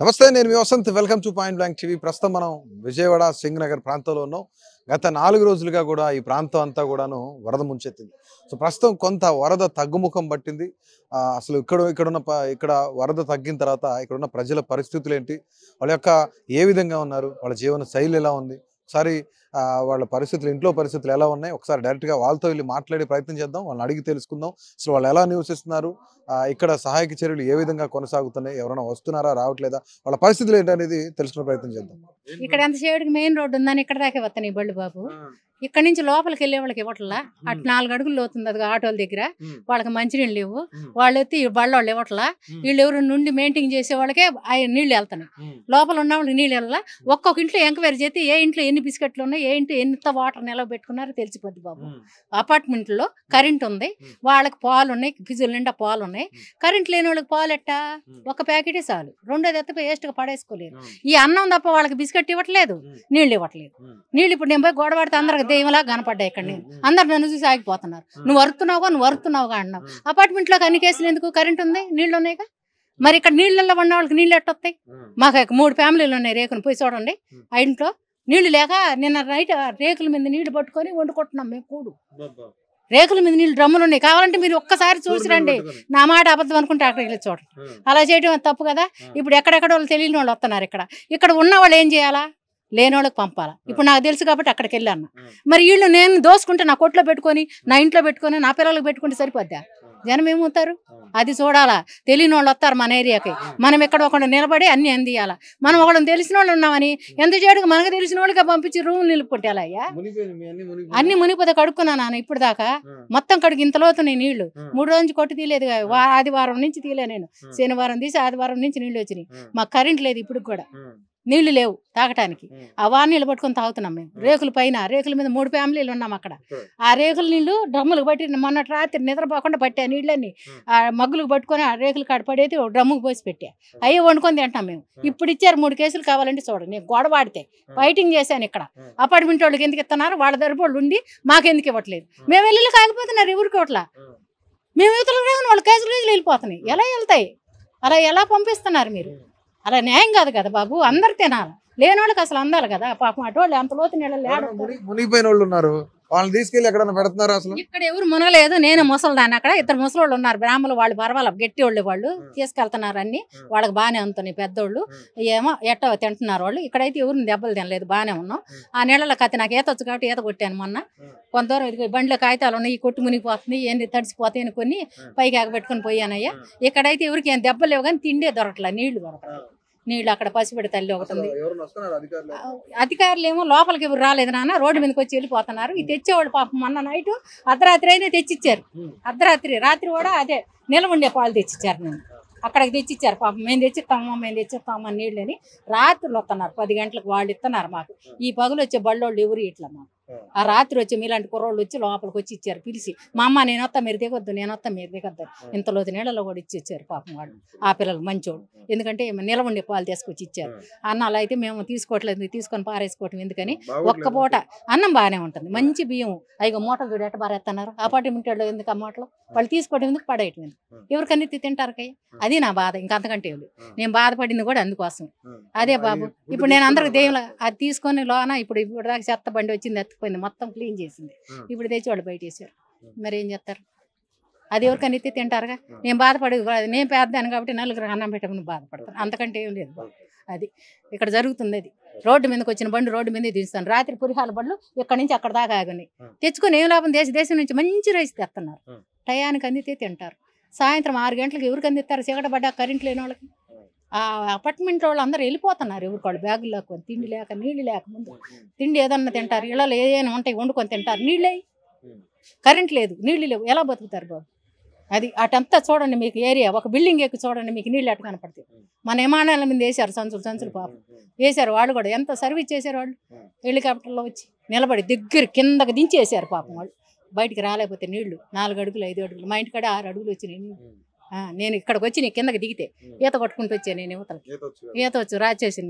నమస్తే నేను మీ Vasanth welcome to point blank TV ప్రస్తుతం మనం విజయవాడ సింగ్ నగర్ ప్రాంతంలో ఉన్నాం గత నాలుగు రోజులుగా కూడా ఈ ప్రాంతం అంతా కూడాను వరద ముంచెత్తింది సో ప్రస్తుతం కొంత వరద తగ్గుముఖం పట్టింది ఆ, అసలు ఇక్కడ ఇక్కడ ఉన్న ప- ఇక్కడ వరద తగ్గిన తర్వాత ఇక్కడ ఉన్న ప్రజల పరిస్థితులు ఏంటి వాళ్ళ యొక్క ఏ విధంగా ఉన్నారు వాళ్ళ జీవన శైలి ఎలా ఉంది ఒకసారి ఆ, వాళ్ళ పరిస్థితులు ఇంట్లో పరిస్థితులు ఎలా ఉన్నాయి ఒకసారి డైరెక్ట్గా వాళ్ళతో వెళ్ళి మాట్లాడే ప్రయత్నం చేద్దాం వాళ్ళని అడిగి తెలుసుకుందాం అసలు వాళ్ళు ఎలా నివసిస్తున్నారు ఆ, ఇక్కడ సహాయక చర్యలు ఏ విధంగా కొనసాగుతున్నాయి ఎవరైనా వస్తున్నారా రావట్లేదా వాళ్ళ పరిస్థితులు ఏంటనేది తెలుసుకునే ప్రయత్నం చేద్దాం ఇక్కడ ఎంత సేపటికి మెయిన్ రోడ్డు ఉందని ఇక్కడ దాకా వస్తాను ఈ బళ్ళు బాబు ఇక్కడ నుంచి లోపలికి వెళ్ళే వాళ్ళకి ఇవ్వట్లా అటు నాలుగు అడుగులు లోతుంది అది ఆటోల దగ్గర మ్మ్. వాళ్ళకి మంచినీళ్ళు లేవు మ్మ్. వాళ్ళు ఎత్తి ఈ బళ్ళ వాళ్ళు ఇవ్వట్లా మ్మ్. వీళ్ళు ఎవరు నుండి మెయింటైన్ చేసే వాళ్ళకే ఆ నీళ్లు వెళ్తున్నాయి లోపల ఉన్న వాళ్ళకి నీళ్ళు వెళ్ళాల ఒక్కొక్క ఇంట్లో ఎంక్వైరీ చేస్తే ఏ ఇంట్లో ఎన్ని బిస్కెట్లు ఉన్నాయి ఏ ఇంట్లో ఎంత వాటర్ నిలవ పెట్టుకున్నారో తెలిసిపోద్ది బాబు అపార్ట్మెంట్లో కరెంట్ ఉంది మ్మ్. వాళ్ళకి పాలు ఉన్నాయి ఫిజుల నిండా పాలు ఉన్నాయి మ్మ్. కరెంట్ లేని వాళ్ళకి పాలు ఎట్టా మ్మ్. ఒక ప్యాకెటే చాలు రెండోది ఎత్త వేస్ట్గా పడేసుకోలేరు ఈ అన్నం తప్ప వాళ్ళకి బిస్కెట్ ఇవ్వట్లేదు మ్మ్. నీళ్ళు ఇవ్వట్లేదు నీళ్ళు ఇప్పుడు నేను పోయి గొడవ పడితే అందరికి దెయ్యంలా కనపడ్డాయి ఇక్కడ నేను అందరు నన్ను చూసి ఆగిపోతున్నారు నువ్వు అరుతున్నావుగా నువ్వు అరుతున్నావుగా అన్నావు అపార్ట్మెంట్ లోకి అన్ని కేసులు ఎందుకు కరెంట్ ఉంది నీళ్ళు ఉన్నాయిగా మరి ఇక్కడ నీళ్ళల్లో ఉన్న వాళ్ళకి నీళ్ళు ఎట్టొస్తాయి మాకు ఇక మూడు ఫ్యామిలీలు ఉన్నాయి రేకును పోయి చూడండి ఆ ఇంట్లో నీళ్లు లేక నిన్న నైట్ ఆ రేకుల మీద నీళ్లు పట్టుకొని వండుకుంటున్నాం మేము కూడు రేకుల మీద నీళ్ళు డ్రమ్ములు ఉన్నాయి కావాలంటే మీరు ఒక్కసారి చూసి రండి నా మాట అబద్ధం అనుకుంటే అక్కడికి వెళ్ళి చూడండి అలా చేయడం తప్పు కదా ఇప్పుడు ఎక్కడెక్కడ వాళ్ళు తెలియని వాళ్ళు వస్తున్నారు ఇక్కడ ఇక్కడ ఉన్న వాళ్ళు ఏం చేయాలా లేని వాళ్ళకి పంపాలా ఇప్పుడు నాకు తెలుసు కాబట్టి అక్కడికి వెళ్ళాను మరి వీళ్ళు నేను దోసుకుంటే నా కొట్లో పెట్టుకొని నా ఇంట్లో పెట్టుకొని నా పిల్లలకు పెట్టుకుంటే సరిపోద్దా జనం ఏమవుతారు అది చూడాలా తెలియని వాళ్ళు వస్తారు మన ఏరియాకి మనం ఇక్కడ ఒకడు నిలబడి అన్ని అందియాలా మనం ఒకడు తెలిసిన వాళ్ళు ఉన్నామని ఎంత చేయడానికి మనకు తెలిసిన వాళ్ళకి పంపించి రూమ్ నిలుపుకొట్టాలా అయ్యా అన్ని మునిగిపోతే కడుక్కున్నా నాన్న ఇప్పుడు దాకా మొత్తం కడుగు ఇంత లోతున్నాయి నీళ్లు మూడు రోజు కొట్టి తీయలేదు కదా. వా- ఆదివారం నుంచి తీలే నేను శనివారం తీసి ఆదివారం నుంచి నీళ్లు వచ్చినాయి మాకు కరెంట్ లేదు ఇప్పుడు కూడా నీళ్లు లేవు తాగటానికి ఆ వాన నీళ్ళు పట్టుకొని తాగుతున్నాం మేము రేకుల పైన రేకుల మీద మూడు ఫ్యామిలీలు ఉన్నాం అక్కడ ఆ రేకుల నీళ్లు డ్రమ్ములకు పట్టి మొన్నటి రాత్రి నిద్రపోకుండా పట్టా నీళ్ళని ఆ మగ్గులకు పట్టుకొని ఆ రేకులు కాడ పడేది ఒక డ్రమ్ముకు పోసి పెట్టా అయ్యి వండుకొని తింటాం మేము ఇప్పుడు ఇచ్చారు మూడు కేసులు కావాలంటే చూడండి నేను గొడవ ఆడితే ఫైటింగ్ చేశాను ఇక్కడ అపార్ట్మెంట్ వాళ్ళకి ఎందుకు ఇస్తున్నారు వాళ్ళ తరపు వాళ్ళు ఉండి మాకెందుకు ఇవ్వట్లేదు మేము వెళ్ళి కాకపోతున్నారు ఎవరికి ఇవ్వట్లా మేము యువతలకు రాగానే వాళ్ళ కేసులు కేసులు వెళ్ళిపోతున్నాయి ఎలా వెళ్తాయి అలా ఎలా పంపిస్తున్నారు మీరు అలా న్యాయం కాదు కదా బాబు అందరు తినాలి లేని వాళ్ళకి అసలు అందాలి కదా పాపం అటోళ్ళు అంత లోతు నీళ్ళు మునిగిపోయిన వాళ్ళు ఉన్నారు వాళ్ళని తీసుకెళ్లి ఎక్కడన్నా పెడుతున్నారు అసలు ఇక్కడ ఎవరు మునగలేదు నేను ముసలిదాన్ని అక్కడ ఇద్దరు ముసలోళ్ళు ఉన్నారు బ్రాహ్మణులు వాళ్ళు పర్వాల గట్టి వాళ్ళు వాళ్ళు తీసుకెళ్తున్నారు అన్ని వాళ్ళకి బాగానే ఉంటుంది పెద్దోళ్ళు ఏమో ఎట్టో తింటున్నారు వాళ్ళు ఇక్కడైతే ఎవరిని దెబ్బలు తినలేదు బాగానే ఉన్నాం ఆ నీళ్ళలో కత్తి నాకు ఈత వచ్చు కాబట్టి ఈత కొట్టాను మొన్న కొంతవరకు ఇదిగో ఈ బండిలో కాగితాలు ఉన్నాయి ఈ కొట్టు మునిగిపోతుంది ఏంది తడిసిపోతాయి అని కొన్ని పైకి ఎగబెట్టుకుని పోయానయ్యా ఇక్కడైతే ఎవరికి ఏం దెబ్బలు లేవు కానీ తిండే దొరకట్లే నీళ్లు దొరకట్లేదు నీళ్లు అక్కడ పసిపెడి తల్లి ఒకటి ఉంది ఆ, అధికారులు ఏమో లోపలికి ఎవరు రాలేదు నాన్న రోడ్డు మీదకి వచ్చి వెళ్ళిపోతున్నారు ఇది తెచ్చేవాళ్ళు పాపం మొన్న నైట్ అర్ధరాత్రి అయినా తెచ్చిచ్చారు అర్ధరాత్రి రాత్రి కూడా అదే నిలవ ఉండే పాలు తెచ్చిచ్చారు నేను అక్కడికి తెచ్చిచ్చారు పాపం మేము తెచ్చిస్తామా మేము తెచ్చిస్తామా నీళ్ళని రాత్రులు వస్తున్నారు పది గంటలకు వాళ్ళు ఇస్తున్నారు మాకు ఈ పగులు వచ్చే బళ్ళోళ్ళు ఎవరు ఇట్లా మాకు ఆ రాత్రి వచ్చి మీలాంటి కుర్రోళ్ళు వచ్చి లోపలికి వచ్చి ఇచ్చారు పిలిచి మా అమ్మ నేను వస్తా మీరు దిగొద్దు నేను వస్తా మీరు దిగొద్దు ఇంతలో నీళ్ళలో కూడా ఇచ్చి ఇచ్చారు పాపం వాళ్ళు ఆ పిల్లలు మంచోడు ఎందుకంటే నిలవ ఉండే పాలు తీసుకొచ్చి ఇచ్చారు అన్నాలు అయితే మేము తీసుకోవట్లేదు తీసుకొని పారేసుకోవటం ఎందుకని ఒక్క పూట అన్నం బాగానే ఉంటుంది మంచి బియ్యం అయ్యో మూటలు చూడు ఎట్ట బారేస్తున్నారు అపార్ట్మెంట్ వాళ్ళు ఎందుకు ఆ మూటలు వాళ్ళు తీసుకోవడం ఎందుకు పడేయటం ఎందుకు ఎవరికన్నీ తి- తింటారు కయ్య అది నా బాధ ఇంకా అంతకంటే ఏం లేదు నేను బాధపడింది కూడా అందుకోసం అదే బాబు ఇప్పుడు నేను అందరికి దేవుల అది తీసుకొని లోన ఇప్పుడు ఇప్పుడు దాకా చెత్త బండి వచ్చింది ఎత్తుకుపోయింది మొత్తం క్లీన్ చేసింది ఇప్పుడు తెచ్చి వాళ్ళు బయట వేసారు మరి ఏం చేస్తారు అది ఎవరికైనా ఎత్తి తింటారుగా నేను బాధపడి నేను పెద్దాను కాబట్టి నలుగురు అన్నం పెట్టమని బాధపడతాను అంతకంటే ఏం లేదు బాబు. అది ఇక్కడ జరుగుతుంది అది రోడ్డు మీదకి వచ్చిన బండి రోడ్డు మీదే దించుతాను రాత్రి పురిహాల బండ్లు ఇక్కడ నుంచి అక్కడ దాకా ఆగున్నాయి తెచ్చుకొని ఏం లాభం దేశ దేశం నుంచి మంచి రైస్ తెస్తున్నారు టయానికి అందితే తింటారు సాయంత్రం ఆరు గంటలకు ఎవరికి అందిస్తారు చీకట పడ్డా కరెంట్ లేని వాళ్ళకి ఆ అపార్ట్మెంట్ వాళ్ళు అందరూ వెళ్ళిపోతున్నారు ఎవరికి వాళ్ళు బ్యాగులు లేకొని తిండి లేక నీళ్ళు లేక ముందు తిండి ఏదన్నా తింటారు ఇళ్ళలో ఏదైనా ఉంటాయి వండుకొని తింటారు నీళ్ళే కరెంట్ లేదు నీళ్ళు లేవు ఎలా బతుకుతారు బాబు అది అటంతా చూడండి మీకు ఏరియా ఒక బిల్డింగ్ ఎక్కి చూడండి మీకు నీళ్ళు ఎట్ట కనపడతాయి మన విమానాల మీద వేశారు సంచులు సంచులు పాపం వేశారు వాళ్ళు కూడా ఎంత సర్వీస్ చేశారు వాళ్ళు హెలికాప్టర్లో వచ్చి నిలబడి దగ్గర కిందకి దించేశారు పాపం వాళ్ళు బయటికి రాలేకపోతే నీళ్లు నాలుగు అడుగులు ఐదు అడుగులు మా ఇంటికాడ ఆరు అడుగులు వచ్చినాయి నీళ్ళు. ఆ, నేను ఇక్కడికి వచ్చి నీ కిందకి దిగితే ఈత కొట్టుకుంటూ వచ్చాను నేను యువతలకి ఈత వచ్చు రాచేసింది నేను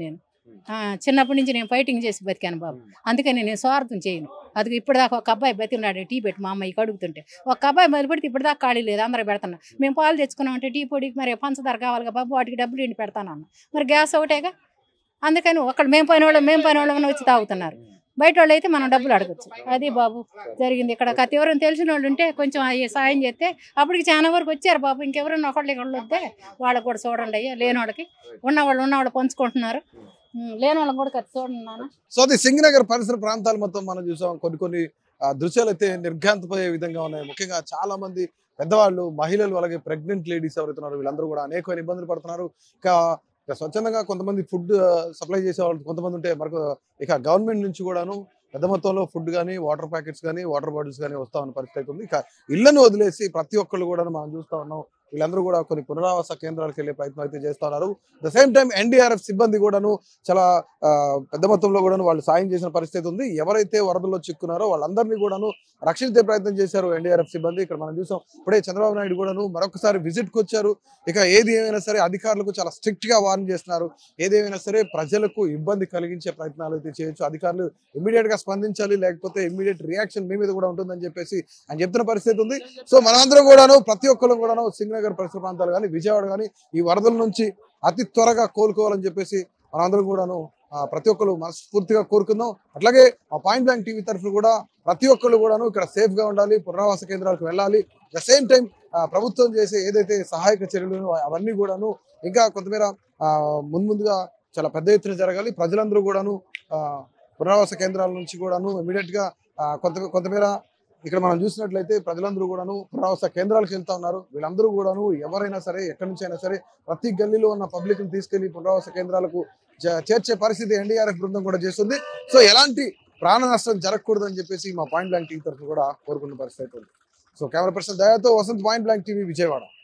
ఆ, చిన్నప్పటి నుంచి నేను ఫైటింగ్ చేసి బతికాను బాబు అందుకని నేను స్వార్థం చేయను అది ఇప్పుడు దాకా ఒక అబ్బాయి బతికినాడు టీ పెట్టి మా అమ్మాయికి అడుగుతుంటే ఒక అబ్బాయి మొదలు పెడితే ఇప్పుడు దాకా ఖాళీ లేదు అందరూ పెడుతున్నా మేము పాలు తెచ్చుకున్నామంటే టీ పొడికి మరి పంచదార కావాలిగా బాబు వాటికి డబ్బులు ఇంటి పెడతానన్న మరి గ్యాస్ ఒకటేగా అందుకని ఒకళ్ళు మేము పని వాళ్ళం మేము పని వాళ్ళం వచ్చి తాగుతున్నారు బయట వాళ్ళు అయితే మనం డబ్బులు అడగచ్చు అది బాబు జరిగింది ఇక్కడ కత్తి ఎవరైనా తెలిసిన వాళ్ళు ఉంటే కొంచెం అయ్యి సాయం చేస్తే అప్పటికి చాలా వరకు వచ్చారు బాబు ఇంకెవరైనా ఒకళ్ళు ఇక్కడ వద్దే వాళ్ళకి కూడా చూడండి అయ్యా లేని వాళ్ళకి ఉన్నవాళ్ళు ఉన్నవాళ్ళు పంచుకుంటున్నారు ఉం, లేని వాళ్ళకి కూడా కత్తి చూడండి నాన్న సో అది సింగనగర్ పరిసర ప్రాంతాలు మొత్తం మనం చూసాం కొన్ని కొన్ని ఆ, దృశ్యాలు అయితే నిర్ఘాంతపోయే విధంగా ఉన్నాయి ముఖ్యంగా చాలా మంది పెద్దవాళ్ళు మహిళలు అలాగే ప్రెగ్నెంట్ లేడీస్ ఎవరైతే ఉన్నారో వీళ్ళందరూ కూడా అనేకమైన ఇబ్బందులు పడుతున్నారు ఇక ఇక స్వచ్ఛందంగా కొంతమంది ఫుడ్ సప్లై చేసే వాళ్ళు కొంతమంది ఉంటే మనకు ఇక గవర్నమెంట్ నుంచి కూడాను పెద్ద మొత్తంలో ఫుడ్ కానీ వాటర్ ప్యాకెట్స్ కానీ వాటర్ బాటిల్స్ కానీ వస్తా ఉన్న పరిస్థితి అయితే ఉంది ఇక ఇళ్లను వదిలేసి ప్రతి ఒక్కళ్ళు కూడా మనం చూస్తా ఉన్నాం వీళ్ళందరూ కూడా కొన్ని పునరావాస కేంద్రాలకు వెళ్ళే ప్రయత్నం అయితే చేస్తా ఉన్నారు ద సేమ్ టైం ఎన్డీఆర్ఎఫ్ సిబ్బంది కూడాను చాలా ఆ, పెద్ద మొత్తంలో కూడాను వాళ్ళు సాయం చేసిన పరిస్థితి ఉంది ఎవరైతే వరదల్లో చిక్కున్నారో వాళ్ళందరినీ కూడాను రక్షించే ప్రయత్నం చేశారు ఎన్డీఆర్ఎఫ్ సిబ్బంది ఇక్కడ మనం చూసాం ఇప్పుడే చంద్రబాబు నాయుడు కూడాను మరొకసారి విజిట్ కి వచ్చారు ఇక ఏది ఏమైనా సరే అధికారులకు చాలా స్ట్రిక్ట్ గా వార్న్ చేస్తున్నారు ఏదేమైనా సరే ప్రజలకు ఇబ్బంది కలిగించే ప్రయత్నాలు అయితే చేయొచ్చు అధికారులు ఇమ్మీడియట్ గా స్పందించాలి లేకపోతే ఇమ్మీడియట్ రియాక్షన్ మీ మీద కూడా ఉంటుందని చెప్పేసి ఆయన చెప్తున్న పరిస్థితి ఉంది సో మనందరం కూడాను ప్రతి ఒక్కరు కూడాను సింగనగర్ పరిసర ప్రాంతాలు కానీ విజయవాడ కానీ ఈ వరదల నుంచి అతి త్వరగా కోలుకోవాలని చెప్పేసి మనందరం కూడాను ఆ, ప్రతి ఒక్కరు మనస్ఫూర్తిగా కోరుకుందాం అట్లాగే మా పాయింట్ బ్యాంక్ టీవీ తరఫున కూడా ప్రతి ఒక్కరు కూడాను ఇక్కడ సేఫ్ గా ఉండాలి పునరావాస కేంద్రాలకు వెళ్ళాలి ద సేమ్ టైం ప్రభుత్వం చేసే ఏదైతే సహాయక చర్యలు ఉన్నాయో అవన్నీ కూడాను ఇంకా కొంతమేర ఆ, ముందుగా చాలా పెద్ద ఎత్తున జరగాలి ప్రజలందరూ కూడాను ఆ, పునరావాస కేంద్రాల నుంచి కూడాను ఇమీడియట్ గా ఆ, కొంత కొంతమేర ఇక్కడ మనం చూసినట్లయితే ప్రజలందరూ కూడాను పునరావాస కేంద్రాలకు వెళ్తా ఉన్నారు వీళ్ళందరూ కూడాను ఎవరైనా సరే ఎక్కడి నుంచి అయినా సరే ప్రతి గల్లీలో ఉన్న పబ్లిక్ ని తీసుకెళ్లి పునరావాస కేంద్రాలకు చే- చేర్చే పరిస్థితి ఎన్డీఆర్ఎఫ్ బృందం కూడా చేస్తుంది సో ఎలాంటి ప్రాణ నష్టం జరగకూడదు అని చెప్పేసి మా పాయింట్ బ్లాంక్ టీవీ తరఫున కూడా కోరుకున్న పరిస్థితి ఉంది సో కెమెరా పర్సన్ దయాతో Vasanth point blank TV Vijayawada